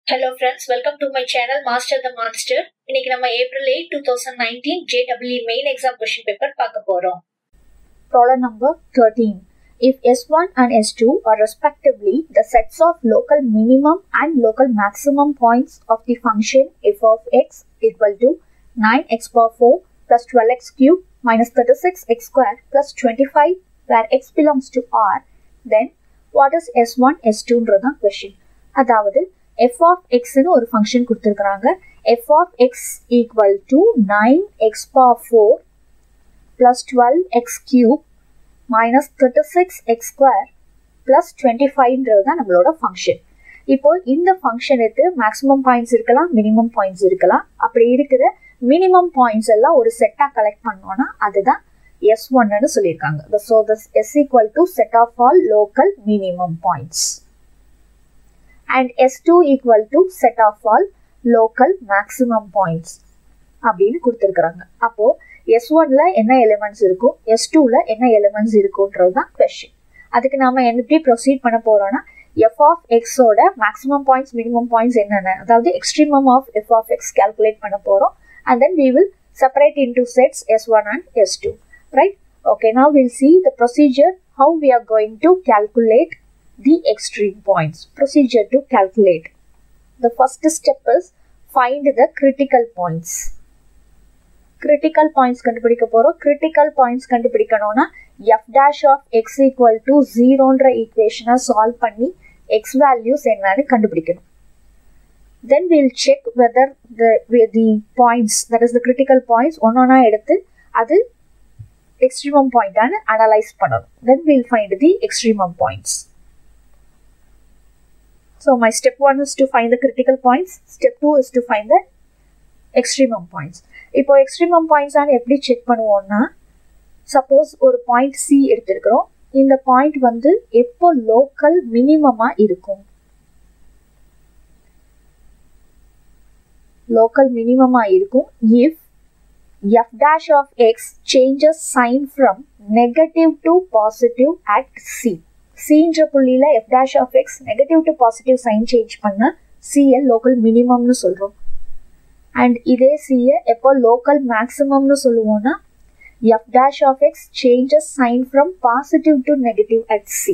Hello friends welcome to my channel master the monster இன்னைக்கு நம்ம April eight two thousand nineteen JW main exam question paper பார்க்க போறோம் Problem number 13. If S1 and S2 are respectively the sets of local minimum and local maximum points of the function f of x equal to 9x power 4 plus 12x cube minus 36x square plus 25 where x belongs to R, then what is S1, S2 ன்றதான் question. அதாவது f of x னு ஒரு function கொடுத்திருக்கிறாங்க f of x equal to 9x power 4 plus 12x cube minus 36x square plus 25ன்றது தான் நம்மளோட function இப்போ இந்த ஃபங்க்ஷனுக்கு maximum points இருக்கலாம் மினிமம் பாயிண்ட்ஸ் இருக்கலாம் அப்படி இருக்கிற மினிமம் பாயிண்ட்ஸ் எல்லாம் ஒரு செட்டாக கலெக்ட் பண்ணோம்னா அதுதான் எஸ் ஒன்னு சொல்லியிருக்காங்க so this S equal to set of all local minimum points and S two equal to set of all local maximum points அப்படின்னு கொடுத்துருக்குறாங்க அப்போ எஸ் ஒன்ல என்ன எலிமெண்ட்ஸ் இருக்கும் எஸ் டூல என்ன எலிமெண்ட்ஸ் இருக்கும்ன்றது தான் கொஸ்டின் அதுக்கு நாம எப்படி ப்ரொசீட் பண்ண போறோம்னா எஃப் ஆஃப் எக்ஸோட மேக்ஸிமம் பாயிண்ட்ஸ் மினிமம் பாயிண்ட்ஸ் என்னென்ன அதாவது extremum of F of X calculate பண்ண போறோம் and then we will separate into sets S one and S two right okay now we'll see the procedure how we are going to calculate the extreme points procedure to calculate the first step is find the critical points critical points கண்டுபிடிக்க போகிறோம் critical points கண்டுபிடிக்கணும்னா F dash of X equal to ஜீரோன்ற ஈக்குவேஷனை solve பண்ணி X values என்னன்னு கண்டுபிடிக்கணும் then will check whether the points that is the critical points ஒன்னொன்னா எடுத்து அது எக்ஸ்ட்ரீமம் பாயிண்டான அனலைஸ் பண்ணணும் then will find the extremum points so my step one is to find the critical points step two is to find the extremum points இப்போ extremum பாயிண்ட்ஸான எப்படி check பண்ணுவோம்னா suppose ஒரு point C எடுத்திருக்கிறோம் இந்த point வந்து எப்போ local மினிமமா இருக்கும் லோக்கல் மினிமமா இருக்கும் if F dash of X changes sign from negative to positive at C சின்ற புள்ளியில F dash of X negative to positive sign change பண்ண சிஎல் லோக்கல் மினிமம்னு சொல்றோம் அண்ட் இதே சியை எப்போ லோக்கல் மேக்ஸிமம்னு சொல்லுவோம்னா F dash of X changes sign from positive to negative at C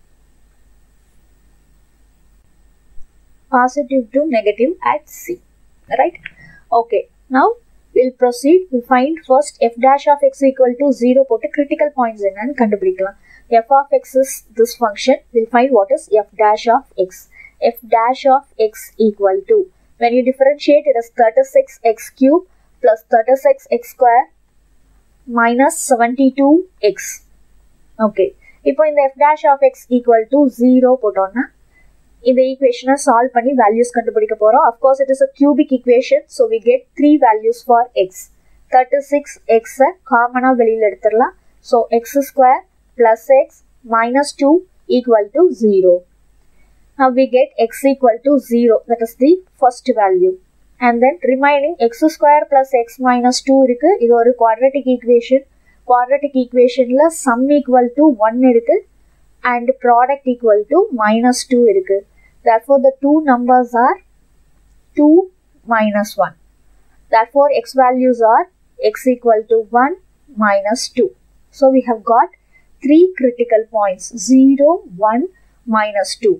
positive to negative at C right okay now will proceed will find first F dash of X equal to zero போட்டு critical points என்னன்னு கண்டுபிடிக்கலாம் F of X is this function will find what is F dash of X F dash of X equal to when you differentiate it is 36x cube plus 36x square minus 72x okay இப்போ இந்த f dash of x equal to 0 போட்டோம்னா இந்த ஈக்குவேஷனை solve பண்ணி values கண்டுபிடிக்க போறோம் of course it is a cubic equation so we get three values for X thirty six எக்ஸை காமனாக வெளியில் எடுத்துடலாம் so X square plus X minus two equal to zero now we get x equal to 0 that is the first value and then remaining x square plus x minus 2 இருக்கு இது ஒரு quadratic equation quadratic equationல sum equal to 1 இருக்கு and product equal to minus 2 இருக்கு therefore the two numbers are 2 minus 1 therefore x values are x equal to 1 minus 2 so we have got three critical points 0 1 minus 2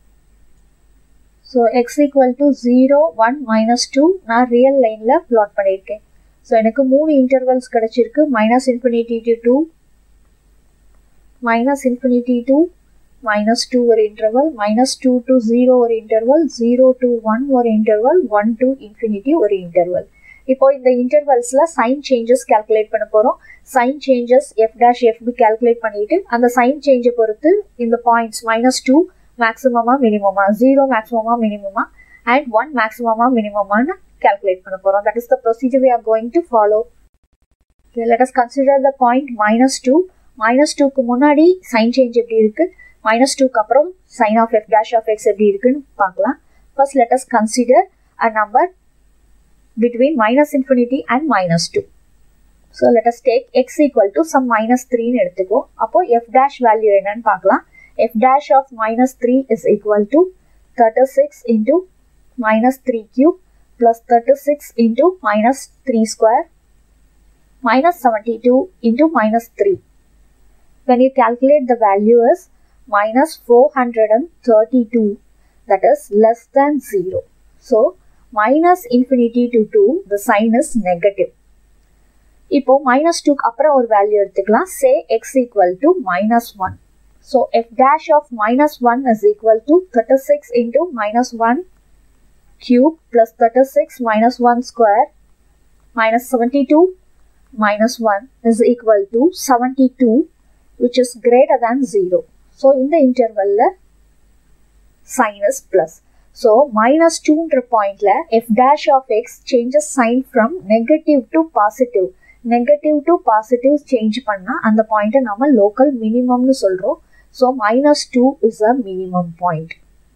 so X equal to zero one minus two நான் real லைனில் plot பண்ணியிருக்கேன் so எனக்கு மூணு intervals கிடச்சிருக்கு minus infinity to two minus infinity to minus two ஒரு interval minus two to zero ஒரு interval zero to one ஒரு interval one to infinity ஒரு இன்டர்வல் இப்போ இந்த இன்டர்வல்ஸில் சைன் சேஞ்சஸ் கால்குலேட் பண்ண போகிறோம் சைன் சேஞ்சஸ் எஃப் டேஷ் எஃப்பி கால்குலேட் பண்ணிட்டு அந்த சைன் சேஞ்சை பொறுத்து இந்த பாயிண்ட்ஸ் மைனஸ் டூ மேக்ஸிமமா மினிமமா ஜீரோ மேக்ஸிமமா மினிமமா அண்ட் ஒன் மேக்ஸிமமா மினிமமான்னு கால்குலேட் பண்ண போறோம் that is the procedure we are going to follow let us consider the point minus two minus டூக்கு முன்னாடி சைன் சேஞ்ச் எப்படி இருக்கு மைனஸ் டூக்கு அப்புறம் sign of F dash of X எப்படி இருக்குன்னு பார்க்கலாம் first let us consider a number between minus infinity and minus two so let us take X equal to some minus த்ரீன்னு எடுத்துக்கோ அப்போ எஃப் டேஷ் வேல்யூ என்னன்னு பார்க்கலாம் f dash of minus 3 is equal to 36 into minus 3 cube plus 36 into minus 3 square minus 72 into minus 3. When you calculate the value is minus 432 that is less than 0. So minus infinity to 2 the sign is negative. இப்போ minus டூக்கு அப்புறம் ஒரு value எடுத்துக்கலாம் say X equal to minus one so F dash of minus one is equal to thirty six into minus one cube plus 36 minus 1 square minus 72 minus 1 is equal to 72 which is greater than 0. So in the interval sign is plus. So minus 2 point la f dash of x changes sign from negative to positive. Negative to positive change பண்ணால் அந்த பாயிண்ட்டை நம்ம local மினிமம்னு சொல்கிறோம் so minus two is a minimum point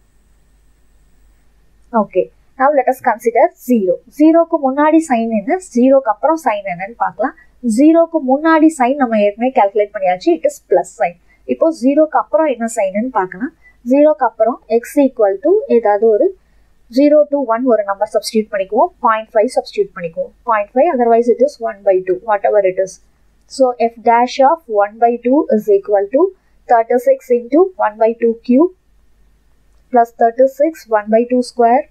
okay now let us consider zero ஜீரோக்கு முன்னாடி sign என்ன ஜீரோக்கு அப்புறம் சைன் என்னன்னு பார்க்கலாம் ஜீரோக்கு முன்னாடி சைன் நம்ம ஏற்கனவே கால்குலேட் பண்ணியாச்சு இட் இஸ் பிளஸ் சைன் இப்போ ஜீரோக்கு அப்புறம் என்ன சைனுன்னு பார்க்கலாம் ஜீரோக்கு அப்புறம் எக்ஸ் ஈக்குவல் டு ஏதாவது ஒரு ஜீரோ டு ஒன் ஒரு நம்பர் சப்ஸ்டியூட் பண்ணிக்குவோம் பாயிண்ட் ஃபைவ் சப்ஸ்டியூட் பண்ணிக்குவோம் point five otherwise it is one by two whatever it is so F dash of one by two is equal to thirty six into one by two cube plus 36 1 by 2 square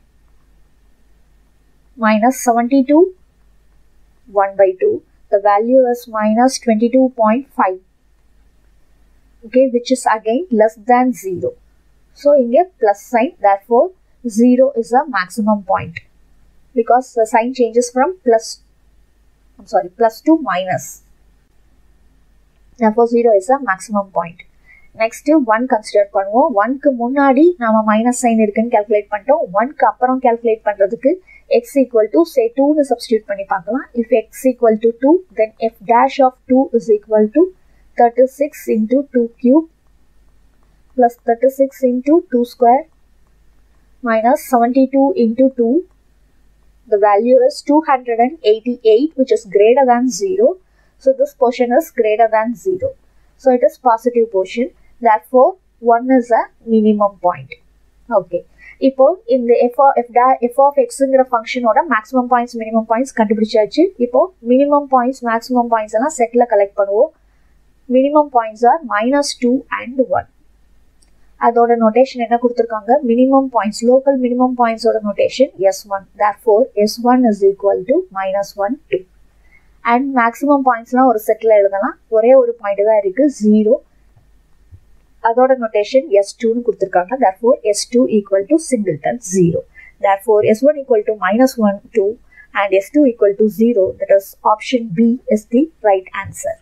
minus 72 1 by 2 the value is minus 22.5 okay which is again less than 0 so in a plus sign therefore 0 is a maximum point because the sign changes from plus I'm sorry plus to minus therefore 0 is a maximum point next one consider பண்ணுவோம் ஒன்க்கு முன்னாடி நம்ம minus sign இருக்குன்னு calculate பண்ணிட்டோம் ஒன்க்கு அப்புறம் calculate பண்ணுறதுக்கு X equal to say டூன்னு substitute பண்ணி பார்க்கலாம் if X equal to two then F dash of two is equal to thirty six into two cube plus thirty six into two square minus seventy two into two the value is 288 which is greater than 0 so this portion is greater than 0 so it is positive portion therefore 1 is a minimum point okay இப்போ இந்த F F டா F of எக்ஸுங்கிற ஃபங்க்ஷனோட maximum points minimum points கண்டுபிடிச்சாச்சு இப்போ minimum points maximum points எல்லாம் செட்டில் collect பண்ணுவோம் minimum points are minus two and one அதோட நோட்டேஷன் என்ன கொடுத்துருக்காங்க மினிமம் பாயிண்ட்ஸ் லோக்கல் மினிமம் பாயிண்ட்ஸோட notation S one therefore S one is equal to minus one two and maximum பாயிண்ட்ஸ்லாம் ஒரு செட்டில் எழுதலாம் ஒரே ஒரு பாயிண்ட் தான் இருக்கு ஜீரோ அதோட நோட்டேஷன் எஸ் டூன்னு கொடுத்துருக்காங்க therefore S two equal to singleton zero therefore S one equal to minus one two and S two equal to zero that is option B is the right answer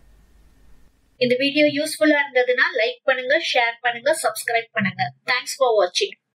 இந்த video யூஸ்ஃபுல்லா இருந்ததுன்னா like பண்ணுங்க share பண்ணுங்க subscribe பண்ணுங்க thanks for வாட்சிங்